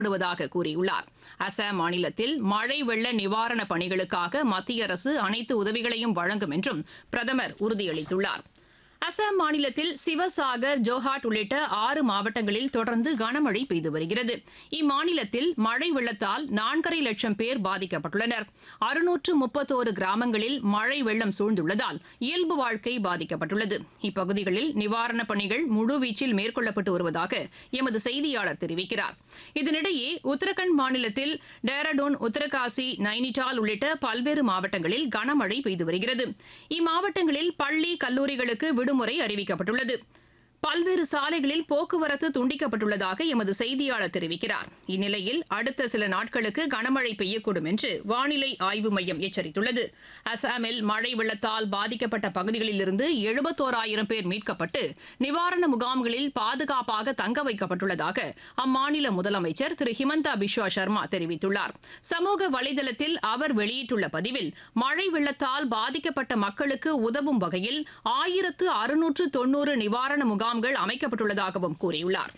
விடுவதாக கூறியுள்ளார் அசாம் மாநிலத்தில் மழை வெள்ள நிவாரணப் பணிகளுக்காக மத்திய அரசு அனைத்து உதவிகளையும் வழங்கும் என்றும் பிரதமர் உறுதியளித்துள்ளார் அசாம் மாநிலத்தில் சிவசாகர் ஜோஹாட் உள்ளிட்ட ஆறு மாவட்டங்களில் தொடர்ந்து கனமழை பெய்து வருகிறது இம்மாநிலத்தில் மழை வெள்ளத்தால் நான்கரை லட்சம் பேர் பாதிக்கப்பட்டுள்ளனர் அறுநூற்று முப்பத்தோரு கிராமங்களில் மழை வெள்ளம் சூழ்ந்துள்ளதால் இயல்பு வாழ்க்கை பாதிக்கப்பட்டுள்ளது இப்பகுதிகளில் நிவாரணப் பணிகள் முழுவீச்சில் மேற்கொள்ளப்பட்டு வருவதாக எமது செய்தியாளர் தெரிவிக்கிறார் இதனிடையே உத்தரகண்ட் மாநிலத்தில் டேராடூன் உத்தரகாசி நைனிடால் உள்ளிட்ட பல்வேறு மாவட்டங்களில் கனமழை பெய்து வருகிறது இம்மாவட்டங்களில் பள்ளி கல்லூரிகளுக்கு விடுமுறை அறிவிக்கப்பட்டுள்ளது பல்வேறு சாலைகளில் போக்குவரத்து துண்டிக்கப்பட்டுள்ளதாக எமது செய்தியாளர் தெரிவிக்கிறார் இந்நிலையில் அடுத்த சில நாட்களுக்கு கனமழை பெய்யக்கூடும் என்று வானிலை ஆய்வு மையம் எச்சரித்துள்ளது அசாமில் மழை வெள்ளத்தால் பாதிக்கப்பட்ட பகுதிகளிலிருந்து எழுபத்தோராயிரம் பேர் மீட்கப்பட்டு நிவாரண முகாம்களில் பாதுகாப்பாக தங்க வைக்கப்பட்டுள்ளதாக அம்மாநில முதலமைச்சர் திரு ஹிமந்தா பிஸ்வா சர்மா தெரிவித்துள்ளார் சமூக வலைதளத்தில் அவர் வெளியிட்டுள்ள பதிவில் மழை வெள்ளத்தால் பாதிக்கப்பட்ட மக்களுக்கு உதவும் வகையில் ஆயிரத்து அறுநூற்று தொன்னூறு நிவாரண முகாம்கள் அமைக்கப்பட்டுள்ளதாகவும் கூறியுள்ளார்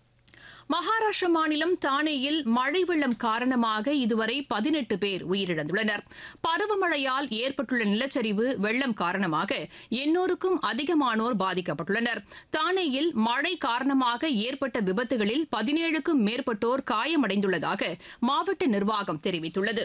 மகாராஷ்டிர மாநிலம் தானேயில் மழை வெள்ளம் காரணமாக இதுவரை பதினெட்டு பேர் உயிரிழந்துள்ளனர் பருவமழையால் ஏற்பட்டுள்ள நிலச்சரிவு வெள்ளம் காரணமாக எண்ணூறுக்கும் அதிகமானோர் பாதிக்கப்பட்டுள்ளனர் தானேயில் மழை காரணமாக ஏற்பட்ட விபத்துகளில் பதினேழுக்கும் மேற்பட்டோர் காயமடைந்துள்ளதாக மாவட்ட நிர்வாகம் தெரிவித்துள்ளது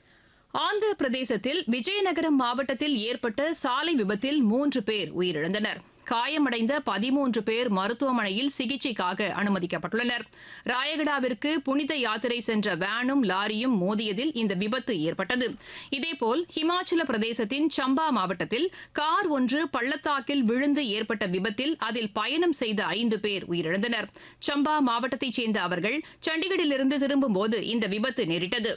ஆந்திர பிரதேசத்தில் விஜயநகரம் மாவட்டத்தில் ஏற்பட்ட சாலை விபத்தில் மூன்று பேர் உயிரிழந்தனர் காயமடைந்த பதிமூன்று பேர் மருத்துவமனையில் சிகிச்சைக்காக அனுமதிக்கப்பட்டுள்ளனர் ராயகடாவிற்கு புனித யாத்திரை சென்ற வேனும் லாரியும் மோதியதில் இந்த விபத்து ஏற்பட்டது இதேபோல் ஹிமாச்சல பிரதேசத்தின் சம்பா மாவட்டத்தில் கார் ஒன்று பள்ளத்தாக்கில் விழுந்து ஏற்பட்ட விபத்தில் அதில் பயணம் செய்த ஐந்து பேர் உயிரிழந்தனர் சம்பா மாவட்டத்தைச் சேர்ந்த அவர்கள் சண்டிகரிலிருந்து திரும்பும்போது இந்த விபத்து நேரிட்டது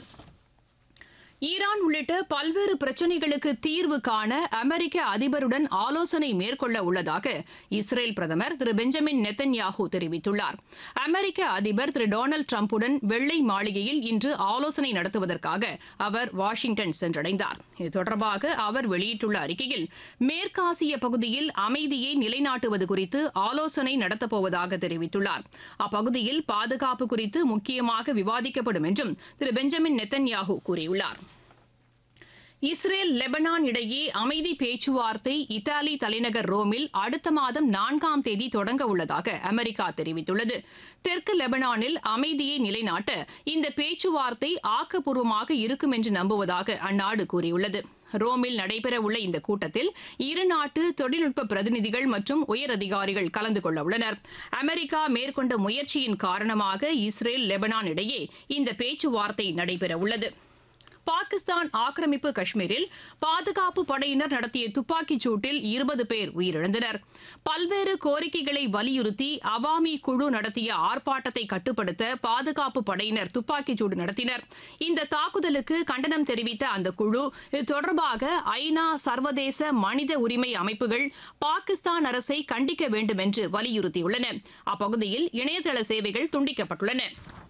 ஈரான் உள்ளிட்ட பல்வேறு பிரச்சினைகளுக்கு தீர்வு காண அமெரிக்க அதிபருடன் ஆலோசனை மேற்கொள்ள உள்ளதாக இஸ்ரேல் பிரதமர் திரு பெஞ்சமின் நெத்தன்யாஹூ தெரிவித்துள்ளார் அமெரிக்க அதிபர் திரு டொனால்டு டிரம்புடன் வெள்ளை மாளிகையில் இன்று ஆலோசனை நடத்துவதற்காக அவர் வாஷிங்டன் சென்றடைந்தார் இது தொடர்பாக அவர் வெளியிட்டுள்ள அறிக்கையில் மேற்காசிய பகுதியில் அமைதியை நிலைநாட்டுவது குறித்து ஆலோசனை நடத்தப்போவதாக தெரிவித்துள்ளார் அப்பகுதியில் பாதுகாப்பு குறித்து முக்கியமாக விவாதிக்கப்படும் என்றும் திரு பெஞ்சமின் நெத்தன்யாஹூ கூறியுள்ளார் இஸ்ரேல் லெபனான் இடையே அமைதி பேச்சுவார்த்தை இத்தாலி தலைநகர் ரோமில் அடுத்த மாதம் நான்காம் தேதி தொடங்க உள்ளதாக அமெரிக்கா தெரிவித்துள்ளது தெற்கு லெபனானில் அமைதியை நிலைநாட்ட இந்த பேச்சுவார்த்தை ஆக்கப்பூர்வமாக இருக்கும் என்று நம்புவதாக அந்நாடு கூறியுள்ளது ரோமில் நடைபெறவுள்ள இந்த கூட்டத்தில் இரு நாட்டு தொழில்நுட்ப பிரதிநிதிகள் மற்றும் உயரதிகாரிகள் கலந்து கொள்ள உள்ளனர் அமெரிக்கா மேற்கொண்ட முயற்சியின் காரணமாக இஸ்ரேல் லெபனான் இடையே இந்த பேச்சுவார்த்தை நடைபெறவுள்ளது பாகிஸ்தான் ஆக்கிரமிப்பு காஷ்மீரில் பாதுகாப்பு படையினர் நடத்திய துப்பாக்கிச் சூட்டில் இருபது பேர் உயிரிழந்தனர் பல்வேறு கோரிக்கைகளை வலியுறுத்தி அவாமி குழு நடத்திய ஆர்ப்பாட்டத்தை கட்டுப்படுத்த பாதுகாப்பு படையினர் துப்பாக்கிச் சூடு நடத்தினர் இந்த தாக்குதலுக்கு கண்டனம் தெரிவித்த அந்த குழு இது தொடர்பாக ஐநா சர்வதேச மனித உரிமை அமைப்புகள் பாகிஸ்தான் அரசை கண்டிக்க வேண்டும் என்று வலியுறுத்தியுள்ளன அப்பகுதியில் இணையதள சேவைகள் துண்டிக்கப்பட்டுள்ளன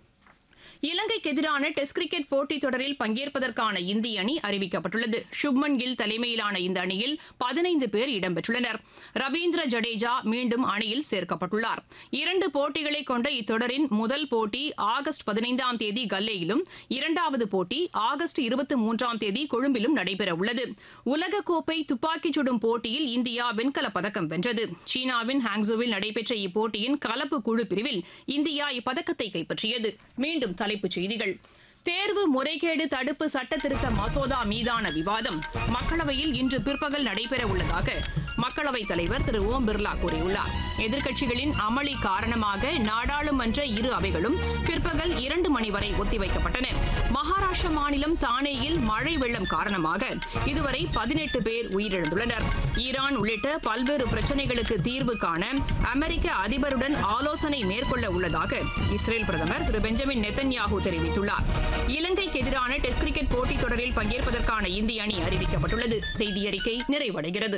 இலங்கைக்கு எதிரான டெஸ்ட் கிரிக்கெட் போட்டித் தொடரில் பங்கேற்பதற்கான இந்திய அணி அறிவிக்கப்பட்டுள்ளது சுப்மன் கில் தலைமையிலான இந்த அணியில் பதினைந்து பேர் இடம்பெற்றுள்ளனர் ரவீந்திர ஜடேஜா மீண்டும் அணியில் சேர்க்கப்பட்டுள்ளார் இரண்டு போட்டிகளை கொண்ட இத்தொடரின் முதல் போட்டி ஆகஸ்ட் பதினைந்தாம் தேதி கல்லேயிலும் இரண்டாவது போட்டி ஆகஸ்ட் இருபத்தி மூன்றாம் தேதி கொழும்பிலும் நடைபெறவுள்ளது உலகக்கோப்பை துப்பாக்கிச் சுடும் போட்டியில் இந்தியா வெண்கலப் பதக்கம் வென்றது சீனாவின் ஹாங்ஸோவில் நடைபெற்ற இப்போட்டியின் கலப்பு குழு பிரிவில் இந்தியா இப்பதக்கத்தை கைப்பற்றியது மீண்டும் தலைப்புச் செய்திகள் தேர்வு முறைகேடு தடுப்பு சட்ட திருத்த மசோதா மீதான விவாதம் மக்களவையில் இன்று பிற்பகல் நடைபெற உள்ளதாக மக்களவைத் தலைவர் திரு ஓம் பிர்லா கூறியுள்ளார் எதிர்க்கட்சிகளின் அமளி காரணமாக நாடாளுமன்ற இரு அவைகளும் பிற்பகல் இரண்டு மணி வரை ஒத்திவைக்கப்பட்டன மகாராஷ்டிர மாநிலம் தானேயில் மழை வெள்ளம் காரணமாக இதுவரை பதினெட்டு பேர் உயிரிழந்துள்ளனர் ஈரான் உள்ளிட்ட பல்வேறு பிரச்சினைகளுக்கு தீர்வு காண அமெரிக்க அதிபருடன் ஆலோசனை மேற்கொள்ள உள்ளதாக இஸ்ரேல் பிரதமர் திரு பெஞ்சமின் நெத்தன்யாஹூ தெரிவித்துள்ளார் இலங்கைக்கு எதிரான டெஸ்ட் கிரிக்கெட் போட்டித் தொடரில் பங்கேற்பதற்கான இந்திய அணி அறிவிக்கப்பட்டுள்ளது செய்தி அறிக்கை நிறைவடைகிறது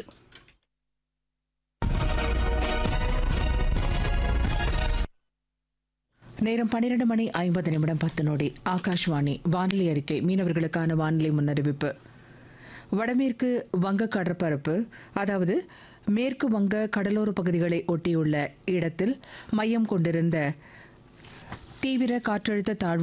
நேரம் பன்னிரண்டு மணி ஐம்பது நிமிடம் பத்து நொடி ஆகாஷ்வாணி வானிலை அறிக்கை மீனவர்களுக்கான வானிலை முன்னறிவிப்பு வடமேற்கு வங்க கடற்பரப்பு அதாவது மேற்கு வங்க கடலோர பகுதிகளை ஒட்டியுள்ள இடத்தில் மையம் கொண்டிருந்த தீவிர காற்றழுத்த தாழ்வு